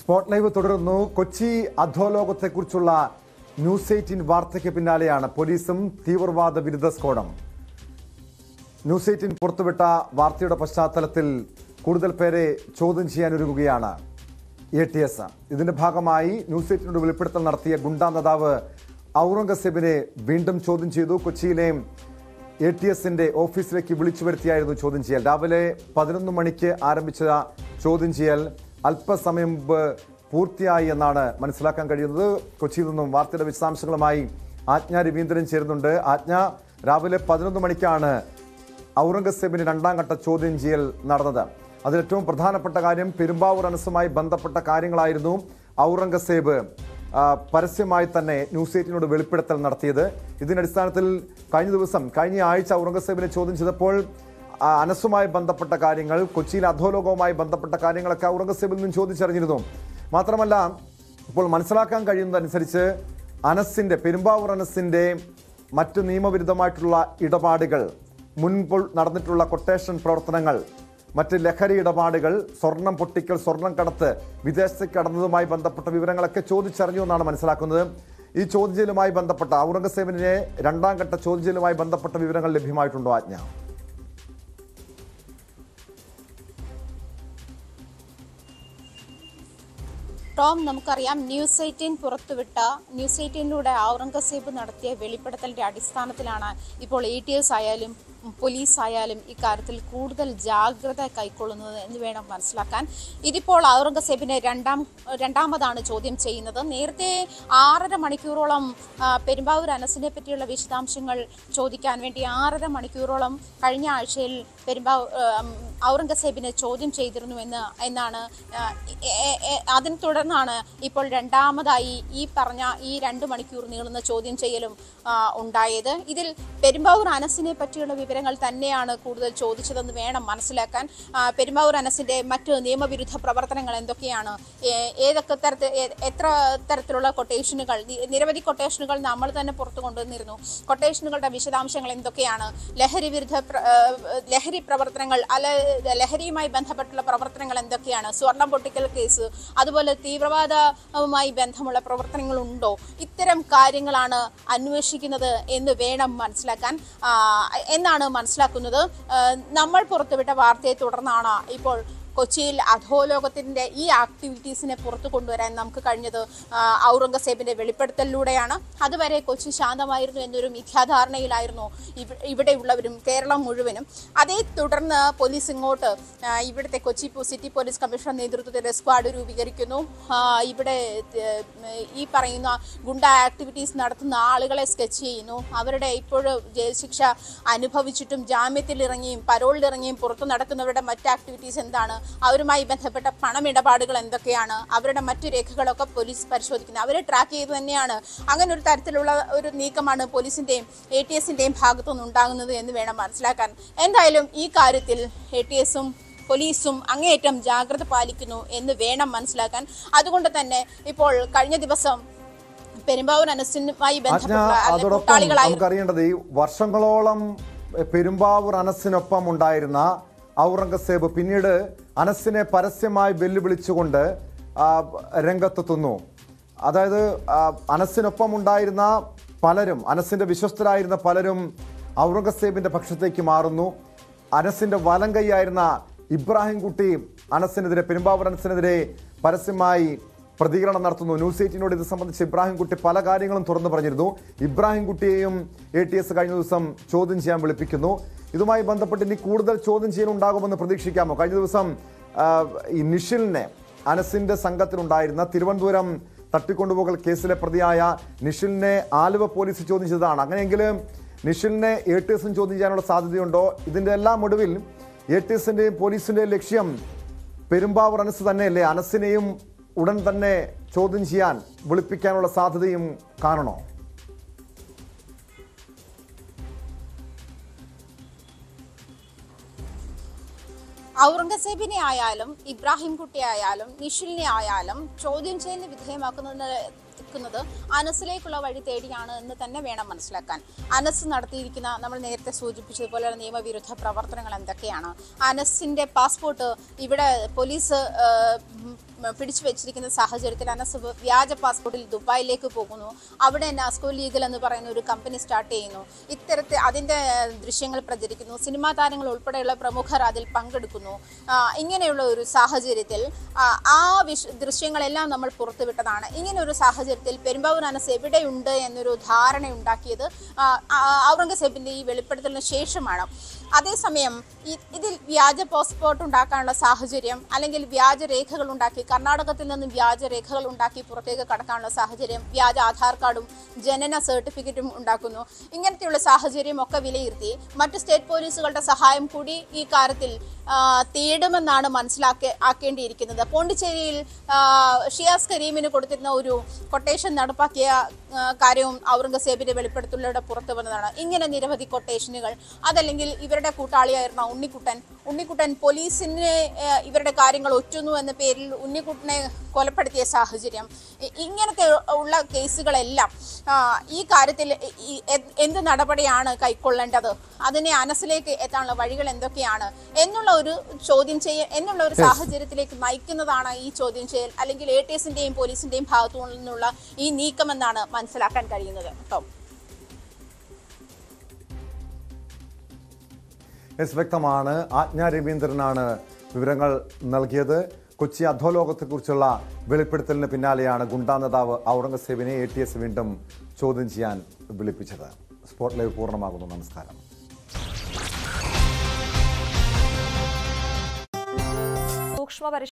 spot live തുടരുന്നു Kochi അധോലോകത്തെക്കുറിച്ചുള്ള news eighteen വാർത്തയ്ക്ക് പിന്നാലെയാണ് പോലീസും തീവ്രവാദ വിരുദ്ധ സ്ക്വാഡും ന്യൂസ് എയ്റ്റീൻ പുറത്തുവിട്ട വാർത്തയുടെ പശ്ചാത്തലത്തിൽ കൂടുതൽ പേരെ ചോദ്യം ചെയ്യാനൊരുങ്ങുകയാണ് എ ടി എസ് ഇതിന്റെ ഭാഗമായി ന്യൂസ് എയ്റ്റീനോട് വെളിപ്പെടുത്തൽ നടത്തിയ ഗുണ്ടാ നേതാവ് ഔറംഗസേബിനെ വീണ്ടും ചോദ്യം ചെയ്തു കൊച്ചിയിലെ എ ടി എസിന്റെ ഓഫീസിലേക്ക് വിളിച്ചു വരുത്തിയായിരുന്നു ചോദ്യം ചെയ്യൽ രാവിലെ പതിനൊന്ന് മണിക്ക് ആരംഭിച്ച ചോദ്യം ചെയ്യൽ അല്പസമയം മുമ്പ് പൂർത്തിയായി എന്നാണ് മനസ്സിലാക്കാൻ കഴിയുന്നത് കൊച്ചിയിൽ നിന്നും വാർത്തയുടെ വിശദാംശങ്ങളുമായി ആജ്ഞ രവീന്ദ്രൻ ചേരുന്നുണ്ട് ആജ്ഞ രാവിലെ പതിനൊന്ന് മണിക്കാണ് ഔറംഗസേബിന്റെ രണ്ടാം ഘട്ട ചോദ്യം ചെയ്യൽ നടന്നത് അതിൽ ഏറ്റവും പ്രധാനപ്പെട്ട കാര്യം പെരുമ്പാവൂർ അനസുമായി ബന്ധപ്പെട്ട കാര്യങ്ങളായിരുന്നു ഔറംഗസേബ് ആ, പരസ്യമായി തന്നെ ന്യൂസ് എയ്റ്റിനോട് വെളിപ്പെടുത്തൽ നടത്തിയത് ഇതിന്റെ അടിസ്ഥാനത്തിൽ കഴിഞ്ഞ ദിവസം കഴിഞ്ഞ ആഴ്ച ഔറംഗസേബിനെ ചോദ്യം ചെയ്തപ്പോൾ ആ, അനസുമായി ബന്ധപ്പെട്ട കാര്യങ്ങൾ കൊച്ചിയിലെ അധോലോകവുമായി ബന്ധപ്പെട്ട കാര്യങ്ങളൊക്കെ ഔറംഗസേബിൽ നിന്നും ചോദിച്ചറിഞ്ഞിരുന്നു മാത്രമല്ല ഇപ്പോൾ മനസ്സിലാക്കാൻ കഴിയുന്നതനുസരിച്ച് അനസിന്റെ പെരുമ്പാവൂർ അനസിന്റെ മറ്റ് നിയമവിരുദ്ധമായിട്ടുള്ള ഇടപാടുകൾ മുൻപ് നടന്നിട്ടുള്ള കൊട്ടേഷൻ പ്രവർത്തനങ്ങൾ മറ്റ് ലഹരി ഇടപാടുകൾ സ്വർണം പൊട്ടിക്കൽ സ്വർണം കടത്ത് വിദേശത്തേക്ക് കടന്നതുമായി ബന്ധപ്പെട്ട വിവരങ്ങളൊക്കെ ചോദിച്ചറിഞ്ഞു എന്നാണ് മനസ്സിലാക്കുന്നത് ഈ ചോദ്യം ചെയ്യലുമായി ബന്ധപ്പെട്ട ഔറംഗസേബിനെ രണ്ടാം ഘട്ട ചോദ്യം ചെയ്യലുമായി ബന്ധപ്പെട്ട വിവരങ്ങൾ ലഭ്യമായിട്ടുണ്ടോ ആജ്ഞ ടോം നമുക്കറിയാം ന്യൂസ് എയ്റ്റീൻ പുറത്തുവിട്ട ന്യൂസ് എയ്റ്റീനിലൂടെ ഔറംഗസേബ് നടത്തിയ വെളിപ്പെടുത്തലിന്റെ അടിസ്ഥാനത്തിലാണ് ഇപ്പോൾ എ ടി എസ് ആയാലും ഉം, പോലീസ് ആയാലും ഇക്കാര്യത്തിൽ കൂടുതൽ ജാഗ്രത കൈക്കൊള്ളുന്നത് എന്ന് വേണം മനസ്സിലാക്കാൻ ഇതിപ്പോൾ ഔറംഗസേബിനെ രണ്ടാം രണ്ടാമതാണ് ചോദ്യം ചെയ്യുന്നത് നേരത്തെ ആറര മണിക്കൂറോളം ആ, പെരുമ്പാവൂർ അനസിനെ പറ്റിയുള്ള വിശദാംശങ്ങൾ ചോദിക്കാൻ വേണ്ടി ആറര മണിക്കൂറോളം കഴിഞ്ഞ ആഴ്ചയിൽ പെരുമ്പാവൂർ ഔറംഗസേബിനെ ചോദ്യം ചെയ്തിരുന്നു എന്ന് എന്നാണ് ആ, എ- എ- എ- അതിനെ തുടർന്നാണ് ഇപ്പോൾ രണ്ടാമതായി ഈ പറഞ്ഞ ഈ രണ്ട് മണിക്കൂർ നീളുന്ന ചോദ്യം ചെയ്യലും ആ, ഉണ്ടായത് ഇതിൽ പെരുമ്പാവൂർ അനസിനെ പറ്റിയുള്ള വിവരങ്ങൾ തന്നെയാണ് കൂടുതൽ ചോദിച്ചതെന്ന് വേണം മനസ്സിലാക്കാൻ ആ, പെരുമ്പാവൂർ അനസിന്റെ മറ്റ് നിയമവിരുദ്ധ പ്രവർത്തനങ്ങൾ എന്തൊക്കെയാണ് ഏ- ഏതൊക്കെ തരത്തിൽ ഏ- എത്ര തരത്തിലുള്ള കൊട്ടേഷനുകൾ നി- നിരവധി കൊട്ടേഷനുകൾ നമ്മൾ തന്നെ പുറത്തു കൊണ്ടുവന്നിരുന്നു കൊട്ടേഷനുകളുടെ വിശദാംശങ്ങൾ എന്തൊക്കെയാണ് ലഹരി വിരുദ്ധ പ്ര- ആ, ലഹരി പ്രവർത്തനങ്ങൾ അല്ല ലഹരിയുമായി ബന്ധപ്പെട്ടുള്ള പ്രവർത്തനങ്ങൾ എന്തൊക്കെയാണ് സ്വർണം പൊട്ടിക്കൽ കേസ് അതുപോലെ തീവ്രവാദവുമായി ബന്ധമുള്ള പ്രവർത്തനങ്ങളുണ്ടോ ഇത്തരം കാര്യങ്ങളാണ് അന്വേഷിക്കുന്നത് എന്ന് വേണം മനസ്സിലാക്കാൻ ആ, എന്നാണ് മനസ്സിലാക്കുന്നത് ആ, നമ്മൾ പുറത്തുവിട്ട വാർത്തയെ തുടർന്നാണ് ഇപ്പോൾ കൊച്ചിയിൽ അധോലോകത്തിന്റെ ഈ ആക്ടിവിറ്റീസിനെ പുറത്തു കൊണ്ടുവരാൻ നമുക്ക് കഴിഞ്ഞത് ആ, ഔറംഗസേബിന്റെ വെളിപ്പെടുത്തലിലൂടെയാണ് അതുവരെ കൊച്ചി ശാന്തമായിരുന്നു എന്നൊരു മിഥ്യാധാരണയിലായിരുന്നു ഇവ- ഇവിടെയുള്ളവരും കേരളം മുഴുവനും അതേ തുടർന്ന് പോലീസ് ഇങ്ങോട്ട് ആ, ഇവിടുത്തെ കൊച്ചി പോ- സിറ്റി പോലീസ് കമ്മീഷണർ നേതൃത്വത്തിൽ സ്ക്വാഡ് രൂപീകരിക്കുന്നു ആ, ഇവിടെ ഏർ, ഈ പറയുന്ന ഗുണ്ട ആക്ടിവിറ്റീസ് നടത്തുന്ന ആളുകളെ സ്കെച്ച് ചെയ്യുന്നു അവരുടെ ഇപ്പോഴും ജയിൽ ശിക്ഷ അനുഭവിച്ചിട്ടും ജാമ്യത്തിൽ ഇറങ്ങിയും പരോളിൽ ഇറങ്ങിയും പുറത്തു നടക്കുന്നവരുടെ മറ്റ് ആക്ടിവിറ്റീസ് എന്താണ് അവരുമായി ബന്ധപ്പെട്ട പണമിടപാടുകൾ എന്തൊക്കെയാണ് അവരുടെ മറ്റു രേഖകളൊക്കെ പോലീസ് പരിശോധിക്കുന്നത് അവരെ ട്രാക്ക് ചെയ്ത് തന്നെയാണ് അങ്ങനെ ഒരു തരത്തിലുള്ള ഒരു നീക്കമാണ് പോലീസിന്റെയും എ ടി എസിന്റെയും ഭാഗത്തുനിന്ന് ഉണ്ടാകുന്നത് എന്ന് വേണം മനസ്സിലാക്കാൻ എന്തായാലും ഈ കാര്യത്തിൽ എ ടി എസും പോലീസും അങ്ങേയറ്റം ജാഗ്രത പാലിക്കുന്നു എന്ന് വേണം മനസ്സിലാക്കാൻ അതുകൊണ്ട് തന്നെ ഇപ്പോൾ കഴിഞ്ഞ ദിവസം പെരുമ്പാവൂർ അനസിനുമായി ആജ്ഞ ബന്ധപ്പെട്ട അല്ലെ അതോടൊപ്പം കൂട്ടാളികളായി നമുക്കറിയേണ്ടത് ഈ വർഷങ്ങളോളം പെരുമ്പാവൂർ അനസിനൊപ്പം ഉണ്ടായിരുന്ന ഔറംഗസേബ് പിന്നീട് അനസിനെ പരസ്യമായി വെല്ലുവിളിച്ചുകൊണ്ട് ആ, രംഗത്തെത്തുന്നു അതായത് ആ, അനസിനൊപ്പം ഉണ്ടായിരുന്ന പലരും അനസിന്റെ വിശ്വസ്തരായിരുന്ന പലരും ഔറംഗസേബിന്റെ പക്ഷത്തേക്ക് മാറുന്നു അനസിന്റെ വലം കൈയായിരുന്ന ഇബ്രാഹിം കുട്ടി അനസിനെതിരെ പെരുമ്പാവൂർ അനസിനെതിരെ പരസ്യമായി പ്രതികരണം നടത്തുന്നു ന്യൂസ് എയ്റ്റീനോട് ഇത് സംബന്ധിച്ച് ഇബ്രാഹിം കുട്ടി പല കാര്യങ്ങളും തുറന്നു പറഞ്ഞിരുന്നു ഇബ്രാഹിം കുട്ടിയെയും എ ടി എസ് കഴിഞ്ഞ ദിവസം ചോദ്യം ചെയ്യാൻ വിളിപ്പിക്കുന്നു ഇതുമായി ബന്ധപ്പെട്ട് ഇനി കൂടുതൽ ചോദ്യം ചെയ്യാൻ ഉണ്ടാകുമെന്ന് പ്രതീക്ഷിക്കാമോ കഴിഞ്ഞ ദിവസം ആ, ഈ നിഷിലിനെ അനസിന്റെ സംഘത്തിലുണ്ടായിരുന്ന തിരുവനന്തപുരം തട്ടിക്കൊണ്ടുപോകൽ കേസിലെ പ്രതിയായ നിഷിലിനെ ആലുവ പോലീസ് ചോദ്യം ചെയ്തതാണ് അങ്ങനെയെങ്കിൽ നിഷിലിനെ എ ടി എസും ചോദ്യം ചെയ്യാനുള്ള സാധ്യതയുണ്ടോ ഇതിന്റെ എല്ലാം ഒടുവിൽ എ ടി എസിന്റെയും പോലീസിന്റെയും ലക്ഷ്യം പെരുമ്പാവൂർ അനസ് തന്നെയല്ലേ അനസിനെയും ഉടൻ തന്നെ ചോദ്യം ചെയ്യാൻ വിളിപ്പിക്കാനുള്ള സാധ്യതയും കാണണോ ഔറംഗസേബിനെ ആയാലും ഇബ്രാഹിം കുട്ടി ആയാലും നിഷിലിനെ ആയാലും ചോദ്യം ചെയ്യലിന് വിധേയമാക്കുന്നത് ക്കുന്നത് അനസിലേക്കുള്ള വഴി തേടിയാണ് എന്ന് തന്നെ വേണം മനസ്സിലാക്കാൻ അനസ് നടത്തിയിരിക്കുന്ന നമ്മൾ നേരത്തെ സൂചിപ്പിച്ചതുപോലെ നിയമവിരുദ്ധ പ്രവർത്തനങ്ങൾ എന്തൊക്കെയാണ് അനസിന്റെ പാസ്പോർട്ട് ഇവിടെ പോലീസ് ആ, ഉം, ഉം, പിടിച്ചു വെച്ചിരിക്കുന്ന സാഹചര്യത്തിൽ അനസബ് വ്യാജ പാസ്പോർട്ടിൽ ദുബായിലേക്ക് പോകുന്നു അവിടെ നാസ്കോ ലീഗൽ എന്ന് പറയുന്ന ഒരു കമ്പനി സ്റ്റാർട്ട് ചെയ്യുന്നു ഇത്തരത്തിൽ അതിന്റെ ദൃശ്യങ്ങൾ പ്രചരിക്കുന്നു സിനിമാ താരങ്ങൾ ഉൾപ്പെടെയുള്ള പ്രമുഖർ അതിൽ പങ്കെടുക്കുന്നു ആ, ഇങ്ങനെയുള്ള ഒരു സാഹചര്യത്തിൽ ആ, ആ വിഷ ദൃശ്യങ്ങളെല്ലാം നമ്മൾ പുറത്തുവിട്ടതാണ് ഇങ്ങനെ ഒരു സാഹചര്യത്തിൽ പെരുമ്പാവൂർ അനസ് എവിടെയുണ്ട് എന്നൊരു ധാരണ ഉണ്ടാക്കിയത് ആ, ആ, ഔറംഗസേബിന്റെ ഈ വെളിപ്പെടുത്തലിന് ശേഷമാണ് അതേസമയം ഇ- ഇതിൽ വ്യാജ പാസ്പോർട്ട് ഉണ്ടാക്കാനുള്ള സാഹചര്യം അല്ലെങ്കിൽ വ്യാജ രേഖകൾ ഉണ്ടാക്കി കർണാടകത്തിൽ നിന്നും വ്യാജ രേഖകൾ ഉണ്ടാക്കി പുറത്തേക്ക് കടക്കാനുള്ള സാഹചര്യം വ്യാജ ആധാർ കാർഡും ജനന സർട്ടിഫിക്കറ്റും ഉണ്ടാക്കുന്നു ഇങ്ങനത്തെയുള്ള സാഹചര്യം ഒക്കെ വിലയിരുത്തി മറ്റ് സ്റ്റേറ്റ് പോലീസുകളുടെ സഹായം കൂടി ഈ കാര്യത്തിൽ ആ, തേടുമെന്നാണ് മനസ്സിലാക്കി ആക്കേണ്ടിയിരിക്കുന്നത് പോണ്ടിച്ചേരിയിൽ ആ, ഷിയാസ് കരീമിന് കൊടുത്തിരുന്ന ഒരു കൊട്ടേഷൻ നടപ്പാക്കിയ ആ, കാര്യവും ഔറംഗസേബിന്റെ വെളിപ്പെടുത്തലിലൂടെ പുറത്തു വന്നതാണ് ഇങ്ങനെ നിരവധി കൊട്ടേഷനുകൾ അതല്ലെങ്കിൽ ഇവരുടെ കൂട്ടാളിയായിരുന്ന ഉണ്ണിക്കുട്ടൻ ഉണ്ണിക്കുട്ടൻ പോലീസിനെ ആ, ഇവരുടെ കാര്യങ്ങൾ ഒറ്റുന്നു എന്ന പേരിൽ ഉണ്ണിക്കുട്ടനെ കൊലപ്പെടുത്തിയ സാഹചര്യം ഇ- ഇങ്ങനത്തെ ഉള്ള കേസുകളെല്ലാം ആ, ഈ കാര്യത്തിൽ ഈ- എ- എന്ത് നടപടിയാണ് കൈക്കൊള്ളേണ്ടത് അതിനെ അനസിലേക്ക് എത്താനുള്ള വഴികൾ എന്തൊക്കെയാണ് എന്നുള്ള ഒരു ചോദ്യം ചെയ്യ എന്നുള്ള ഒരു സാഹചര്യത്തിലേക്ക് നയിക്കുന്നതാണ് ഈ ചോദ്യം ചെയ്യൽ അല്ലെങ്കിൽ എ ടി എസിന്റെയും പോലീസിന്റെയും ഭാഗത്തു നിന്നുള്ള ഈ നീക്കമെന്നാണ് മനസ്സിലാക്കാൻ കഴിയുന്നത് ടോം എസ് വ്യക്തമാണ് ആജ്ഞ രവീന്ദ്രനാണ് വിവരങ്ങൾ നൽകിയത് കൊച്ചി അധോലോകത്തെക്കുറിച്ചുള്ള വെളിപ്പെടുത്തലിന് പിന്നാലെയാണ് ഗുണ്ടാ നേതാവ് ഔറംഗസേബിനെ എ ടി എസ് വീണ്ടും ചോദ്യം ചെയ്യാൻ വിളിപ്പിച്ചത് സ്പോട്ട് ലൈവ് പൂർണ്ണമാകുന്നു നമസ്കാരം സൂക്ഷ്മ